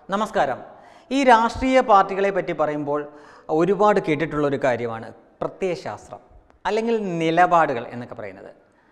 നമസ്കാരം ഈ രാഷ്ട്രീയ പാർട്ടികളെ പറ്റി പറയുമ്പോൾ ഒരുപാട് കേട്ടിട്ടുള്ള ഒരു കാര്യമാണ് പ്രത്യയശാസ്ത്രം അല്ലെങ്കിൽ നിലപാടുകൾ എന്നൊക്കെ പറയുന്നത്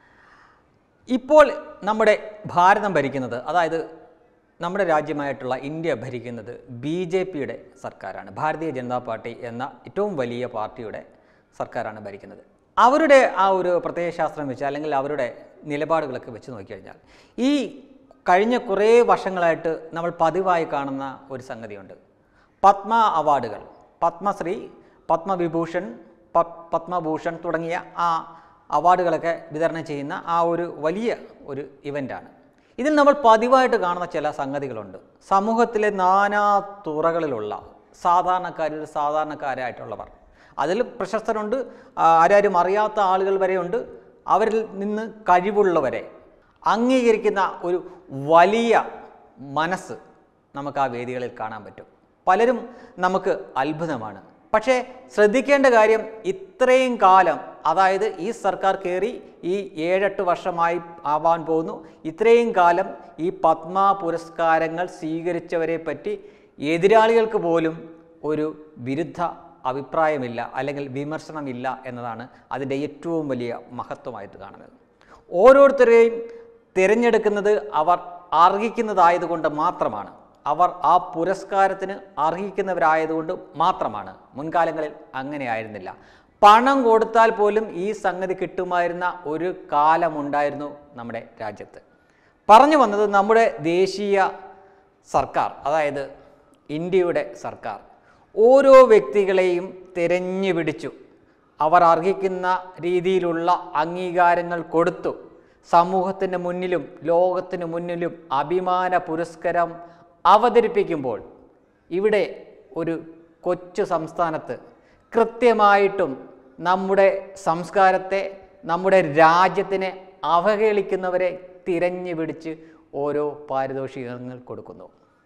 ഇപ്പോൾ നമ്മുടെ ഭാരതം ഭരിക്കുന്നത് അതായത് നമ്മുടെ രാജ്യമായിട്ടുള്ള ഇന്ത്യ ഭരിക്കുന്നത് ബി ജെ പിയുടെ സർക്കാരാണ് ഭാരതീയ ജനതാ പാർട്ടി എന്ന ഏറ്റവും വലിയ പാർട്ടിയുടെ സർക്കാരാണ് ഭരിക്കുന്നത് അവരുടെ ആ ഒരു പ്രത്യയശാസ്ത്രം വെച്ച് അല്ലെങ്കിൽ അവരുടെ നിലപാടുകളൊക്കെ വെച്ച് നോക്കിക്കഴിഞ്ഞാൽ ഈ കഴിഞ്ഞ കുറേ വർഷങ്ങളായിട്ട് നമ്മൾ പതിവായി കാണുന്ന ഒരു സംഗതിയുണ്ട് പത്മ അവാർഡുകൾ പത്മശ്രീ പത്മവിഭൂഷൺ പ- പത്മഭൂഷൺ തുടങ്ങിയ ആ അവാർഡുകളൊക്കെ വിതരണം ചെയ്യുന്ന ആ ഒരു വലിയ ഒരു ഇവൻ്റാണ് ഇതിൽ നമ്മൾ പതിവായിട്ട് കാണുന്ന ചില സംഗതികളുണ്ട് സമൂഹത്തിലെ നാനാ തുറകളിലുള്ള സാധാരണക്കാരിൽ സാധാരണക്കാരായിട്ടുള്ളവർ അതിൽ പ്രശസ്തരുണ്ട് ആ, ആരാരും അറിയാത്ത ആളുകൾ വരെയുണ്ട് അവരിൽ നിന്ന് കഴിവുള്ളവരെ അംഗീകരിക്കുന്ന ഒരു വലിയ മനസ്സ് നമുക്ക് ആ വേദികളിൽ കാണാൻ പറ്റും പലരും നമുക്ക് അത്ഭുതമാണ് പക്ഷേ ശ്രദ്ധിക്കേണ്ട കാര്യം ഇത്രയും കാലം അതായത് ഈ സർക്കാർ കയറി ഈ ഏഴെട്ട് വർഷമായി ആവാൻ പോകുന്നു ഇത്രയും കാലം ഈ പത്മ പുരസ്കാരങ്ങൾ സ്വീകരിച്ചവരെ പറ്റി എതിരാളികൾക്ക് പോലും ഒരു വിരുദ്ധ അഭിപ്രായമില്ല അല്ലെങ്കിൽ വിമർശനമില്ല എന്നതാണ് അതിൻ്റെ ഏറ്റവും വലിയ മഹത്വമായിട്ട് കാണുന്നത് ഓരോരുത്തരെയും തിരഞ്ഞെടുക്കുന്നത് അവർ അർഹിക്കുന്നതായതുകൊണ്ട് മാത്രമാണ് അവർ ആ പുരസ്കാരത്തിന് അർഹിക്കുന്നവരായതുകൊണ്ട് മാത്രമാണ് മുൻകാലങ്ങളിൽ അങ്ങനെ ആയിരുന്നില്ല പണം കൊടുത്താൽ പോലും ഈ സംഗതി കിട്ടുമായിരുന്ന ഒരു കാലമുണ്ടായിരുന്നു നമ്മുടെ രാജ്യത്ത് പറഞ്ഞു വന്നത് നമ്മുടെ ദേശീയ സർക്കാർ അതായത് ഇന്ത്യയുടെ സർക്കാർ ഓരോ വ്യക്തികളെയും തിരഞ്ഞു പിടിച്ചു അവർ അർഹിക്കുന്ന രീതിയിലുള്ള അംഗീകാരങ്ങൾ കൊടുത്തു സമൂഹത്തിന് മുന്നിലും ലോകത്തിന് മുന്നിലും അഭിമാന പുരസ്കാരം അവതരിപ്പിക്കുമ്പോൾ ഇവിടെ ഒരു കൊച്ചു സംസ്ഥാനത്ത് കൃത്യമായിട്ടും നമ്മുടെ സംസ്കാരത്തെ നമ്മുടെ രാജ്യത്തിനെ അവഹേളിക്കുന്നവരെ തിരഞ്ഞു പിടിച്ച് ഓരോ പാരിതോഷികങ്ങൾ കൊടുക്കുന്നു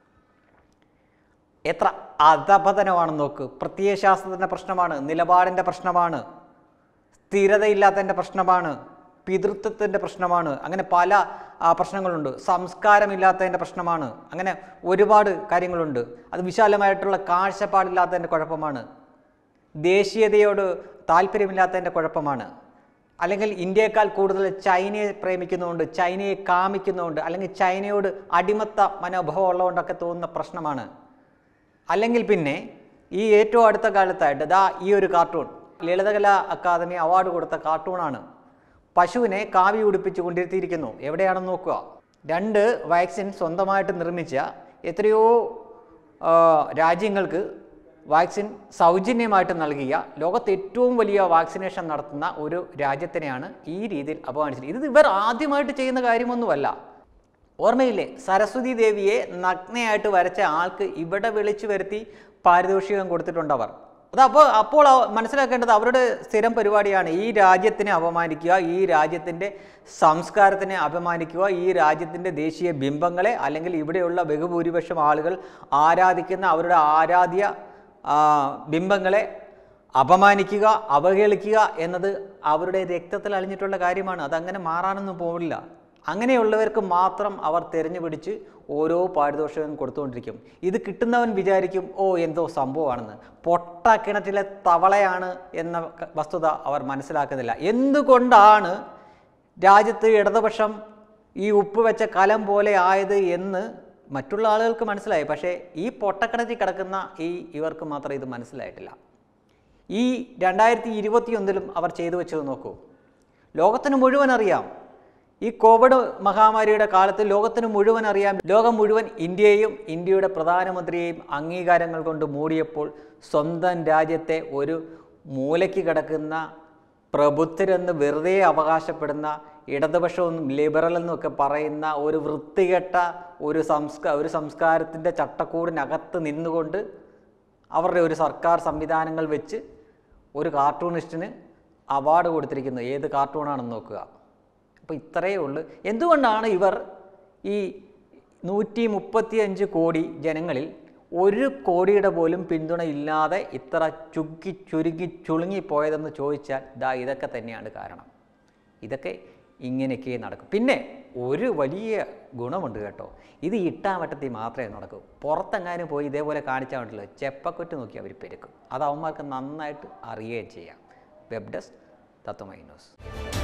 എത്ര അധപതനമാണെന്ന് നോക്ക് പ്രത്യയശാസ്ത്രത്തിൻ്റെ പ്രശ്നമാണ് നിലപാടിൻ്റെ പ്രശ്നമാണ് സ്ഥിരതയില്ലാത്തതിൻ്റെ പ്രശ്നമാണ് പിതൃത്വത്തിൻ്റെ പ്രശ്നമാണ് അങ്ങനെ പല ആ, പ്രശ്നങ്ങളുണ്ട് സംസ്കാരമില്ലാത്തതിൻ്റെ പ്രശ്നമാണ് അങ്ങനെ ഒരുപാട് കാര്യങ്ങളുണ്ട് അത് വിശാലമായിട്ടുള്ള കാഴ്ചപ്പാടില്ലാത്തതിൻ്റെ കുഴപ്പമാണ് ദേശീയതയോട് താല്പര്യമില്ലാത്തതിൻ്റെ കുഴപ്പമാണ് അല്ലെങ്കിൽ ഇന്ത്യയെക്കാൾ കൂടുതൽ ചൈനയെ പ്രേമിക്കുന്നതുകൊണ്ട് ചൈനയെ കാമിക്കുന്നതുകൊണ്ട് അല്ലെങ്കിൽ ചൈനയോട് അടിമത്ത മനോഭാവം ഉള്ളതുകൊണ്ടൊക്കെ തോന്നുന്ന പ്രശ്നമാണ് അല്ലെങ്കിൽ പിന്നെ ഈ ഏറ്റവും അടുത്ത കാലത്തായിട്ട് ദാ ഈ ഒരു കാർട്ടൂൺ ലളിതകലാ അക്കാദമി അവാർഡ് കൊടുത്ത കാർട്ടൂണാണ് പശുവിനെ കാവി ഉടുപ്പിച്ച് കൊണ്ടിരുത്തിയിരിക്കുന്നു എവിടെയാണെന്ന് നോക്കുക രണ്ട് വാക്സിൻ സ്വന്തമായിട്ട് നിർമ്മിച്ച എത്രയോ ആ, രാജ്യങ്ങൾക്ക് വാക്സിൻ സൗജന്യമായിട്ട് നൽകിയ ലോകത്ത് ഏറ്റവും വലിയ വാക്സിനേഷൻ നടത്തുന്ന ഒരു രാജ്യത്തിനെയാണ് ഈ രീതിയിൽ അപമാനിച്ചത് ഇത് ഇവർ ആദ്യമായിട്ട് ചെയ്യുന്ന കാര്യമൊന്നുമല്ല ഓർമ്മയില്ലേ സരസ്വതി ദേവിയെ നഗ്നയായിട്ട് വരച്ച ആൾക്ക് ഇവിടെ വിളിച്ചു വരുത്തി പാരിതോഷികം കൊടുത്തിട്ടുണ്ട് അവർ അത് അപ്പോൾ അപ്പോൾ അവ- മനസ്സിലാക്കേണ്ടത് അവരുടെ സ്ഥിരം പരിപാടിയാണ് ഈ രാജ്യത്തിനെ അപമാനിക്കുക ഈ രാജ്യത്തിൻ്റെ സംസ്കാരത്തിനെ അപമാനിക്കുക ഈ രാജ്യത്തിൻ്റെ ദേശീയ ബിംബങ്ങളെ അല്ലെങ്കിൽ ഇവിടെയുള്ള ബഹുഭൂരിപക്ഷം ആളുകൾ ആരാധിക്കുന്ന അവരുടെ ആരാധ്യ ആ, ബിംബങ്ങളെ അപമാനിക്കുക അവഹേളിക്കുക എന്നത് അവരുടെ രക്തത്തിൽ അലിഞ്ഞിട്ടുള്ള കാര്യമാണ് അതങ്ങനെ മാറാനൊന്നും പോവില്ല അങ്ങനെയുള്ളവർക്ക് മാത്രം അവർ തിരഞ്ഞു പിടിച്ച് ഓരോ പാരിതോഷികം കൊടുത്തുകൊണ്ടിരിക്കും ഇത് കിട്ടുന്നവൻ വിചാരിക്കും ഓ എന്തോ സംഭവമാണെന്ന് പൊട്ട കിണറ്റിലെ തവളയാണ് എന്ന ക- വസ്തുത അവർ മനസ്സിലാക്കുന്നില്ല എന്തുകൊണ്ടാണ് രാജ്യത്ത് ഇടതുപക്ഷം ഈ ഉപ്പ് വെച്ച കലം പോലെ ആയത് എന്ന് മറ്റുള്ള ആളുകൾക്ക് മനസ്സിലായി പക്ഷേ ഈ പൊട്ടക്കിണറ്റിൽ കിടക്കുന്ന ഈ ഇവർക്ക് മാത്രം ഇത് മനസ്സിലായിട്ടില്ല ഈ രണ്ടായിരത്തി ഇരുപത്തിയൊന്നിലും അവർ ചെയ്തു വെച്ചത് നോക്കൂ ലോകത്തിന് മുഴുവൻ അറിയാം ഈ കോവിഡ് മഹാമാരിയുടെ കാലത്ത് ലോകത്തിന് മുഴുവൻ അറിയാം ലോകം മുഴുവൻ ഇന്ത്യയെയും ഇന്ത്യയുടെ പ്രധാനമന്ത്രിയെയും അംഗീകാരങ്ങൾ കൊണ്ട് മൂടിയപ്പോൾ സ്വന്തം രാജ്യത്തെ ഒരു മൂലയ്ക്ക് കിടക്കുന്ന പ്രബുദ്ധരെന്ന് വെറുതെ അവകാശപ്പെടുന്ന ഇടതുപക്ഷവും ലിബറൽ എന്നൊക്കെ പറയുന്ന ഒരു വൃത്തികെട്ട ഒരു സംസ്കാ ഒരു സംസ്കാരത്തിൻ്റെ ചട്ടക്കൂടിനകത്ത് നിന്നുകൊണ്ട് അവരുടെ ഒരു സർക്കാർ സംവിധാനങ്ങൾ വെച്ച് ഒരു കാർട്ടൂണിസ്റ്റിന് അവാർഡ് കൊടുത്തിരിക്കുന്നു ഏത് കാർട്ടൂണാണെന്ന് നോക്കുക അപ്പോൾ ഇത്രയേ ഉള്ളൂ എന്തുകൊണ്ടാണ് ഇവർ ഈ നൂറ്റി മുപ്പത്തി അഞ്ച് കോടി ജനങ്ങളിൽ ഒരു കോടിയുടെ പോലും പിന്തുണ ഇല്ലാതെ ഇത്ര ചുക്കി ചുരുങ്ങി ചുളുങ്ങിപ്പോയതെന്ന് ചോദിച്ചാൽ ദാ ഇതൊക്കെ തന്നെയാണ് കാരണം ഇതൊക്കെ ഇങ്ങനെയൊക്കെ നടക്കും പിന്നെ ഒരു വലിയ ഗുണമുണ്ട് കേട്ടോ ഇത് ഇട്ടാൻ വട്ടത്തിൽ മാത്രമേ നടക്കൂ പുറത്തെങ്ങാനും പോയി ഇതേപോലെ കാണിച്ചാൽ പറ്റില്ല ചെപ്പക്കൊറ്റ് നോക്കി അവർ പെരുക്കും അത് അവന്മാർക്ക് നന്നായിട്ട് അറിയുകയും ചെയ്യാം വെബ് ഡെസ്ക് തത്വമൈ ന്യൂസ്